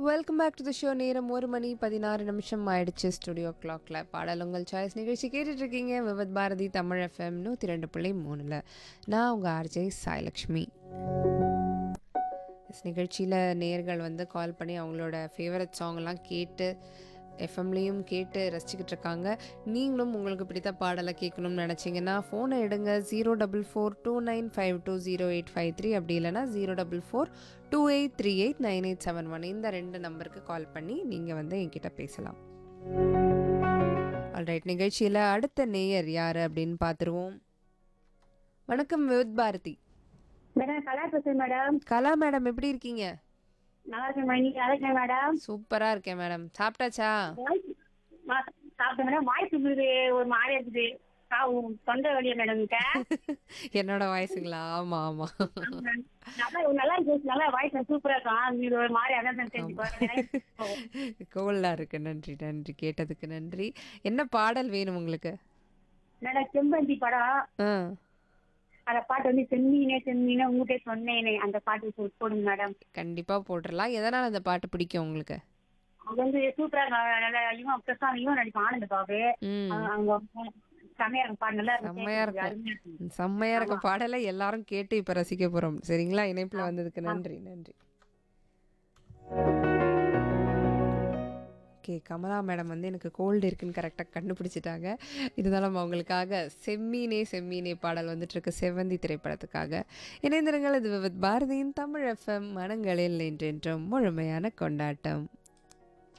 Welcome back to the show நேரம் ஒரு மணி பதினாறு நிமிஷம் ஆயிடுச்சு ஸ்டுடியோ கிளாக்ல பாடல் உங்கள் சாய்ஸ் நிகழ்ச்சி கேட்டுட்டு இருக்கீங்க விவத் பாரதி தமிழ் எஃப்எம் நூற்றி ரெண்டு புள்ளி மூணில் நான் உங்கள் ஆர்ஜே சாய்லக்ஷ்மி This நிகழ்ச்சியில் நேர்கள் வந்து கால் பண்ணி அவங்களோட ஃபேவரட் சாங்லாம் கேட்டு எஃப்எம்லேயும் கேட்டு ரசிச்சுக்கிட்டு இருக்காங்க நீங்களும் உங்களுக்கு பிடித்த பாடலை கேட்கணும்னு நினச்சிங்கன்னா ஃபோனை எடுங்க zero double four two nine five two zero eight five three அப்படி இல்லைனா zero double four two eight three eight nine eight seven one இந்த ரெண்டு நம்பருக்கு கால் பண்ணி நீங்கள் வந்து என்கிட்ட பேசலாம் ஆல்ரைட் நிகழ்ச்சியில் அடுத்த நேயர் யார் அப்படின்னு பார்த்துருவோம் வணக்கம் வித் பாரதி மேடம் கலா பேசுறேன் மேடம் கலா மேடம் எப்படி இருக்கீங்க நல்லா இருக்கேன் மேடம் நீங்க நல்லா இருக்கேன் மேடம் சூப்பராக இருக்கேன் மேடம் சாப்பிட்டாச்சா நான் சாப்பிட்டேன் மேடம் வாய்ஸ் உங்களுக்கு ஒரு மாதிரி இருக்குது சா- உம் தொண்டை வழியா மேடம் கிட்ட என்னோட வாய்ஸுங்களா ஆமாம் ஆமாம் நல்லா நல்லா இருக்கு நல்லா வாய்ஸ் சூப்பரா இருக்கும் நீங்க ஒரு மாதிரி அதான் தெரிஞ்சு பாருங்க கோல்டாக இருக்கு நன்றி நன்றி கேட்டதுக்கு நன்றி என்ன பாடல் வேணும் உங்களுக்கு மேடம் செம்பந்தி படம் ஆ அந்த பாட்டு வந்து செம்மீனே செம்மீனே உங்ககிட்ட சொன்னேனே அந்த பாட்டு போ- போடுங்க மேடம் கண்டிப்பாக போட்டுடலாம் எதனால் அந்த பாட்டு பிடிக்கும் உங்களுக்கு அவங்க வந்து சூப்பரா இருக்காங்க. நல்லா இவன் பிரசாந்த் இவன் நடிப்பான் ஆனந்த பாபு ம் அவங்க- அவங்க செம்மையா இருக்கும் பாட்டு நல்லா இருக்கும் செம்மையா இருக்கும். அருமையா இருக்கும். செம்மையா இருக்க பாடலை எல்லாரும் கேட்டு இப்போ ரசிக்க போகிறோம் சரிங்களா இணைப்பில் வந்ததுக்கு நன்றி நன்றி ஓகே கமலா மேடம் வந்து எனக்கு கோல்டு இருக்குன்னு கரெக்டாக கண்டுபிடிச்சிட்டாங்க இருந்தாலும் அவங்களுக்காக செம்மீனே செம்மீனே பாடல் வந்துட்டுருக்கு செவ்வந்தி திரைப்படத்துக்காக இணைந்திருங்கள் இது வித் பாரதியின் தமிழ் எஃப்எம் மனங்களில் என்றென்றும் முழுமையான கொண்டாட்டம்